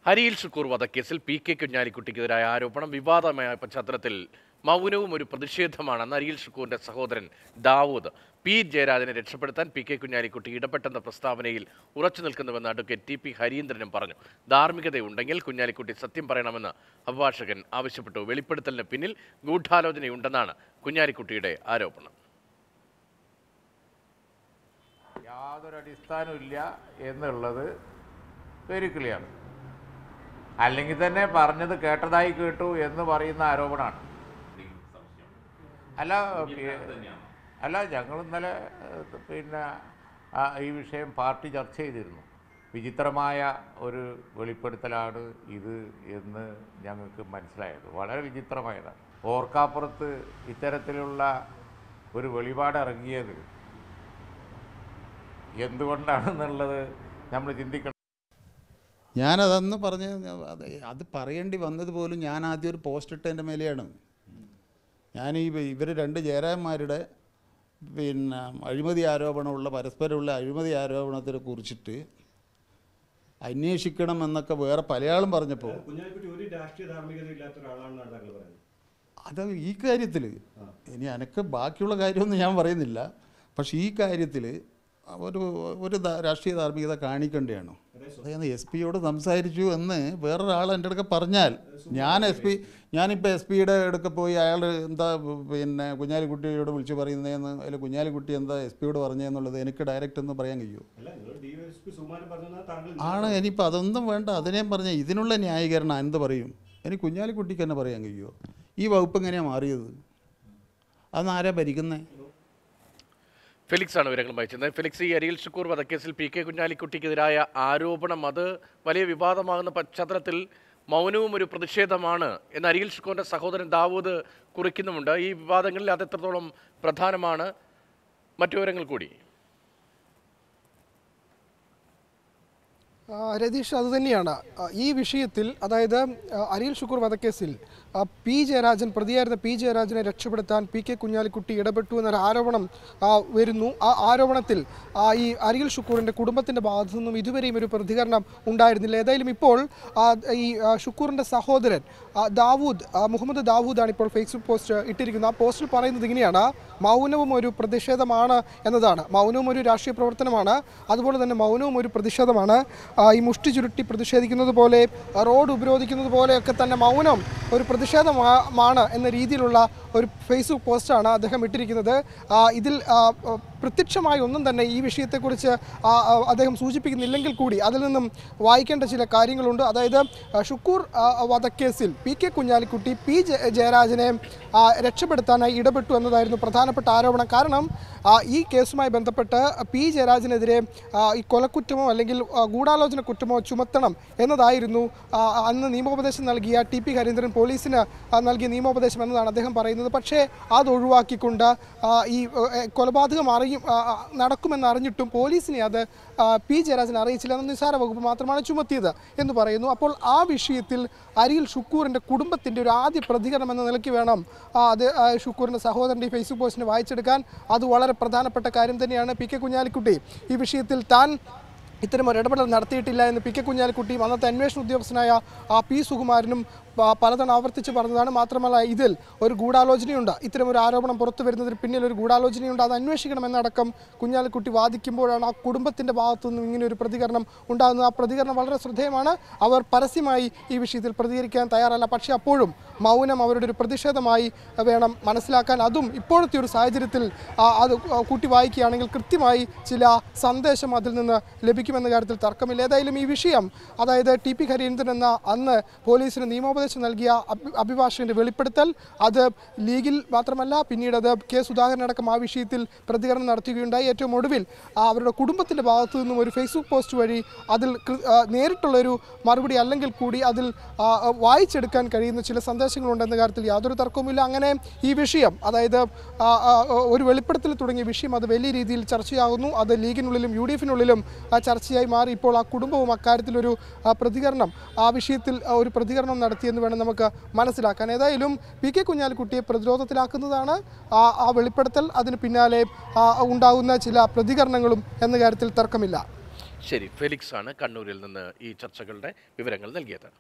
അരിയിൽ ഷുക്കൂർ വധക്കേസിൽ P K കുഞ്ഞാലിക്കുട്ടിക്കെതിരായ ആരോപണം വിവാദമായ പശ്ചാത്തലത്തിൽ മൗനവും ഒരു പ്രതിഷേധമാണെന്ന് അരിയിൽ ഷുക്കൂറിന്റെ സഹോദരൻ ദാവൂദ് പി ജയരാജനെ രക്ഷപ്പെടുത്താൻ പി കെ കുഞ്ഞാലിക്കുട്ടി ഇടപെട്ടെന്ന പ്രസ്താവനയിൽ ഉറച്ചു നിൽക്കുന്നുവെന്ന് അഡ്വക്കേറ്റ് ടി പി ഹരീന്ദ്രനും പറഞ്ഞു ധാർമ്മികതയുണ്ടെങ്കിൽ കുഞ്ഞാലിക്കുട്ടി സത്യം പറയണമെന്ന് അഭിഭാഷകൻ ആവശ്യപ്പെട്ടു വെളിപ്പെടുത്തലിന് പിന്നിൽ ഗൂഢാലോചനയുണ്ടെന്നാണ് കുഞ്ഞാലിക്കുട്ടിയുടെ ആരോപണം യാതൊരു അടിസ്ഥാനവും ഇല്ല എന്നുള്ളത് വെരി ക്ലിയർ അല്ലെങ്കിൽ തന്നെ പറഞ്ഞത് കേട്ടതായി കേട്ടു എന്ന് പറയുന്ന ആരോപണമാണ് അല്ല പി- അല്ല ഞങ്ങൾ ഇന്നലെ ഏഹ്, പിന്നെ ആ, ഈ വിഷയം പാർട്ടി ചർച്ച ചെയ്തിരുന്നു വിചിത്രമായ ഒരു വെളിപ്പെടുത്തലാണ് ഇത് എന്ന് ഞങ്ങൾക്ക് മനസ്സിലായത് വളരെ വിചിത്രമായതാണ് ഓർക്കാപ്പുറത്ത് ഇത്തരത്തിലുള്ള ഒരു വെളിപാട് ഇറങ്ങിയത് എന്തുകൊണ്ടാണെന്നുള്ളത് നമ്മൾ ചിന്തിക്കണം ഞാനതന്ന് പറഞ്ഞ് അത് അത് പറയേണ്ടി വന്നത് പോലും ഞാൻ ആദ്യം ഒരു പോസ്റ്റ് ഇട്ടതിൻ്റെ മേലെയാണ് ഞാൻ ഈ ഇവർ രണ്ട് ജയരാജന്മാരുടെ പിന്നെ അഴിമതി ആരോപണമുള്ള പരസ്പരമുള്ള അഴിമതി ആരോപണത്തിനെ കുറിച്ചിട്ട് അന്വേഷിക്കണം എന്നൊക്കെ വേറെ പലയാളും പറഞ്ഞപ്പോൾ കുഞ്ഞാലിക്കുട്ടി ഒരു രാഷ്ട്രീയ ധാർമ്മികത ഇല്ലാത്ത ഒരാളാണെന്നാണ് താങ്കൾ പറയുന്നത് അത് ഈ കാര്യത്തിൽ ഇനി എനിക്ക് ബാക്കിയുള്ള കാര്യമൊന്നും ഞാൻ പറയുന്നില്ല പക്ഷേ ഈ കാര്യത്തിൽ ഒരു ഒരു ധാ- രാഷ്ട്രീയ ധാർമ്മികത കാണിക്കേണ്ടതാണ് അതായത് എസ് പിയോട് സംസാരിച്ചു എന്ന് വേറൊരാൾ എൻ്റെ അടുക്ക പറഞ്ഞാൽ ഞാൻ എസ് പി ഞാനിപ്പോൾ എസ് പിയുടെ അടുക്ക പോയി അയാൾ എന്താ പിന്നെ കുഞ്ഞാലിക്കുട്ടിയോട് വിളിച്ച് പറയുന്നതെന്ന് അതിൽ കുഞ്ഞാലിക്കുട്ടി എന്താ എസ് പിയോട് പറഞ്ഞതെന്നുള്ളത് എനിക്ക് ഡയറക്റ്റ് ഒന്ന് പറയാൻ കഴിയുമോ അല്ല നിങ്ങൾ ഡി എസ് പി സുമാരൻ പറഞ്ഞാൽ താങ്കൾ ആണ് ഇനിയിപ്പോൾ അതൊന്നും വേണ്ട അതിനേം പറഞ്ഞ ഇതിനുള്ള ന്യായീകരണം എന്ത് പറയും ഇനി കുഞ്ഞാലിക്കുട്ടിക്ക് തന്നെ പറയാൻ കഴിയുമോ ഈ വകുപ്പ് എങ്ങനെയാണ് മാറിയത് അന്ന് ആരാ ഭരിക്കുന്നത് ഫെലിക്സ് ആണ് വിവരങ്ങൾ വായിച്ചത് ഫെലിക്സ് ഈ അരിയിൽ ഷുക്കൂർ വധക്കേസിൽ പി കെ കുഞ്ഞാലിക്കുട്ടിക്കെതിരായ ആരോപണം അത് വലിയ വിവാദമാകുന്ന പശ്ചാത്തലത്തിൽ മൗനവും ഒരു പ്രതിഷേധമാണ് എന്ന് അരിയിൽ ഷുക്കൂറിന്റെ സഹോദരൻ ദാവൂദ് കുറിക്കുന്നുമുണ്ട് ഈ വിവാദങ്ങളിൽ അത് എത്രത്തോളം പ്രധാനമാണ് മറ്റു വിവരങ്ങൾ കൂടി ആ, രതീഷ് അതുതന്നെയാണ് ആ, ഈ വിഷയത്തിൽ അതായത് ആ, അരിയിൽ ഷുക്കൂർ വധക്കേസിൽ ആ, പി ജയരാജൻ പ്രതിയായിരുന്ന പി ജയരാജനെ രക്ഷപ്പെടുത്താൻ പി കെ കുഞ്ഞാലിക്കുട്ടി ഇടപെട്ടു എന്നൊരു ആരോപണം ആ, വരുന്നു ആ ആരോപണത്തിൽ ആ, ഈ അരിയിൽ ഷുക്കൂറിൻ്റെ കുടുംബത്തിൻ്റെ ഭാഗത്തു നിന്നും ഇതുവരെയും ഒരു പ്രതികരണം ഉണ്ടായിരുന്നില്ല ഏതായാലും ഇപ്പോൾ ആ, ഈ ആ, ഷുക്കൂറിൻ്റെ സഹോദരൻ ആ, ദാവൂദ് ആ, മുഹമ്മദ് ദാവൂദാണ് ഇപ്പോൾ ഫേസ്ബുക്ക് പോസ്റ്റ് ഇട്ടിരിക്കുന്നത് ആ പോസ്റ്റിൽ പറയുന്നത് ഇങ്ങനെയാണ് മൗനവും ഒരു പ്രതിഷേധമാണ് എന്നതാണ് മൗനവും ഒരു രാഷ്ട്രീയ പ്രവർത്തനമാണ് അതുപോലെ തന്നെ മൗനവും ഒരു പ്രതിഷേധമാണ് ആ, ഈ മുഷ്ടി ചുരുട്ടി പ്രതിഷേധിക്കുന്നത് പോലെ ആ, റോഡ് ഉപരോധിക്കുന്നത് പോലെയൊക്കെ തന്നെ മൗനം ഒരു പ്രതിഷേധമാണ് എന്ന രീതിയിലുള്ള ഒരു ഫേസ്ബുക്ക് പോസ്റ്റാണ് അദ്ദേഹം ഇട്ടിരിക്കുന്നത് ആ, ഇതിൽ ആ, ആ, പ്രത്യക്ഷമായി ഒന്നും തന്നെ ഈ വിഷയത്തെക്കുറിച്ച് ആ, ആ, അദ്ദേഹം സൂചിപ്പിക്കുന്നില്ലെങ്കിൽ കൂടി അതിൽ നിന്നും വായിക്കേണ്ട ചില കാര്യങ്ങളുണ്ട് അതായത് ആ, ഷുക്കൂർ ആ, വധക്കേസിൽ പി കെ കുഞ്ഞാലിക്കുട്ടി പി ജയ- ജയരാജനെ ആ, രക്ഷപ്പെടുത്താനായി ഇടപെട്ടു എന്നതായിരുന്നു പ്രധാനപ്പെട്ട ആരോപണം കാരണം ആ, ഈ കേസുമായി ബന്ധപ്പെട്ട് പി ജയരാജനെതിരെ ആ, ഈ കൊലക്കുറ്റമോ അല്ലെങ്കിൽ ആ, ഗൂഢാലോചന കുറ്റമോ ചുമത്തണം എന്നതായിരുന്നു ആ, അന്ന് നിയമോപദേശം നൽകിയ ടി പി ഹരീന്ദ്രൻ പോലീസിന് ആ, നൽകിയ നിയമോപദേശം എന്നതാണ് അദ്ദേഹം പറയുന്നത് പക്ഷേ അത് ഒഴിവാക്കിക്കൊണ്ട് ആ, ഈ ഏ, കൊലപാതകം അറിയും ആ, ആ, നടക്കുമെന്ന് അറിഞ്ഞിട്ടും പോലീസിനെ അത് ആ, പി ജയരാജൻ അറിയിച്ചില്ല എന്ന നിസ്സാര വകുപ്പ് മാത്രമാണ് ചുമത്തിയത് എന്ന് പറയുന്നു അപ്പോൾ ആ വിഷയത്തിൽ അരിയിൽ ഷുക്കൂറിൻ്റെ കുടുംബത്തിൻ്റെ ഒരു ആദ്യ പ്രതികരണം എന്ന നിലയ്ക്ക് വേണം ആ, അത് ആ, ഷുക്കൂറിൻ്റെ സഹോദരൻ്റെ ഈ ഫേസ്ബുക്ക് പോസ്റ്റിനെ വായിച്ചെടുക്കാൻ അത് വളരെ പ്രധാനപ്പെട്ട കാര്യം തന്നെയാണ് പി കെ കുഞ്ഞാലിക്കുട്ടി ഈ വിഷയത്തിൽ താൻ ഇത്തരം ഒരു ഇടപെടൽ നടത്തിയിട്ടില്ല എന്ന് പി കെ കുഞ്ഞാലിക്കുട്ടിയും അന്നത്തെ അന്വേഷണ ഉദ്യോഗസ്ഥനായ ആ പി സുകുമാരനും പ- പലതവണ ആവർത്തിച്ച് പറഞ്ഞതാണ് മാത്രമല്ല ഇതിൽ ഒരു ഗൂഢാലോചനയുണ്ട് ഇത്തരം ഒരു ആരോപണം പുറത്തു വരുന്നതിന് പിന്നിൽ ഒരു ഗൂഢാലോചനയുണ്ട് അത് അന്വേഷിക്കണമെന്നടക്കം കുഞ്ഞാലിക്കുട്ടി വാദിക്കുമ്പോഴാണ് ആ കുടുംബത്തിൻ്റെ ഭാഗത്തു നിന്നും ഇങ്ങനെ ഒരു പ്രതികരണം ഉണ്ടാകുന്നത് ആ പ്രതികരണം വളരെ ശ്രദ്ധേയമാണ് അവർ പരസ്യമായി ഈ വിഷയത്തിൽ പ്രതികരിക്കാൻ തയ്യാറല്ല പക്ഷേ അപ്പോഴും മൗനം അവരുടെ ഒരു പ്രതിഷേധമായി വേണം മനസ്സിലാക്കാൻ അതും ഇപ്പോഴത്തെ ഒരു സാഹചര്യത്തിൽ ആ, അത് കൂട്ടി വായിക്കുകയാണെങ്കിൽ കൃത്യമായി ചില സന്ദേശം അതിൽ നിന്ന് ലഭിക്കുമെന്ന കാര്യത്തിൽ തർക്കമില്ല ഏതായാലും ഈ വിഷയം അതായത് ടി പി ഹരീന്ദ്രൻ എന്ന അന്ന് പോലീസിന് നിയമോപദേശം നൽകിയ അഭി അഭിഭാഷകന്റെ വെളിപ്പെടുത്തൽ അത് ലീഗിൽ മാത്രമല്ല പിന്നീട് അത് കെ സുധാകരൻ അടക്കം ആ വിഷയത്തിൽ പ്രതികരണം നടത്തുകയുണ്ടായി ഏറ്റവും ഒടുവിൽ ആ, അവരുടെ കുടുംബത്തിൻ്റെ ഭാഗത്തു നിന്നും ഒരു ഫേസ്ബുക്ക് പോസ്റ്റ് വഴി അതിൽ കൃ- ആ, നേരിട്ടുള്ളൊരു മറുപടി അല്ലെങ്കിൽ കൂടി അതിൽ ആ, ആ, വായിച്ചെടുക്കാൻ കഴിയുന്ന ചില സന്ദേശങ്ങളുണ്ടെന്ന കാര്യത്തിൽ യാതൊരു തർക്കവുമില്ല അങ്ങനെ ഈ വിഷയം അതായത് ആ, ആ, ഒരു വെളിപ്പെടുത്തൽ തുടങ്ങിയ വിഷയം അത് വലിയ രീതിയിൽ ചർച്ചയാകുന്നു അത് ലീഗിനുള്ളിലും യു ഡി എഫിനുള്ളിലും ചർച്ചയായി മാറി ഇപ്പോൾ ആ കുടുംബവും അക്കാര്യത്തിലൊരു ആ, പ്രതികരണം ആ വിഷയത്തിൽ ആ, ഒരു പ്രതികരണം നടത്തിയെന്ന് വേണം നമുക്ക് മനസ്സിലാക്കാൻ ഏതായാലും പി കെ കുഞ്ഞാലിക്കുട്ടിയെ പ്രതിരോധത്തിലാക്കുന്നതാണ് ആ ആ വെളിപ്പെടുത്തൽ അതിന് പിന്നാലെ ആ, ഉണ്ടാകുന്ന ചില പ്രതികരണങ്ങളും എന്ന കാര്യത്തിൽ തർക്കമില്ല ശരി ഫെലിക്സ് ആണ് കണ്ണൂരിൽ നിന്ന് ഈ ചർച്ചകളുടെ വിവരങ്ങൾ നൽകിയത്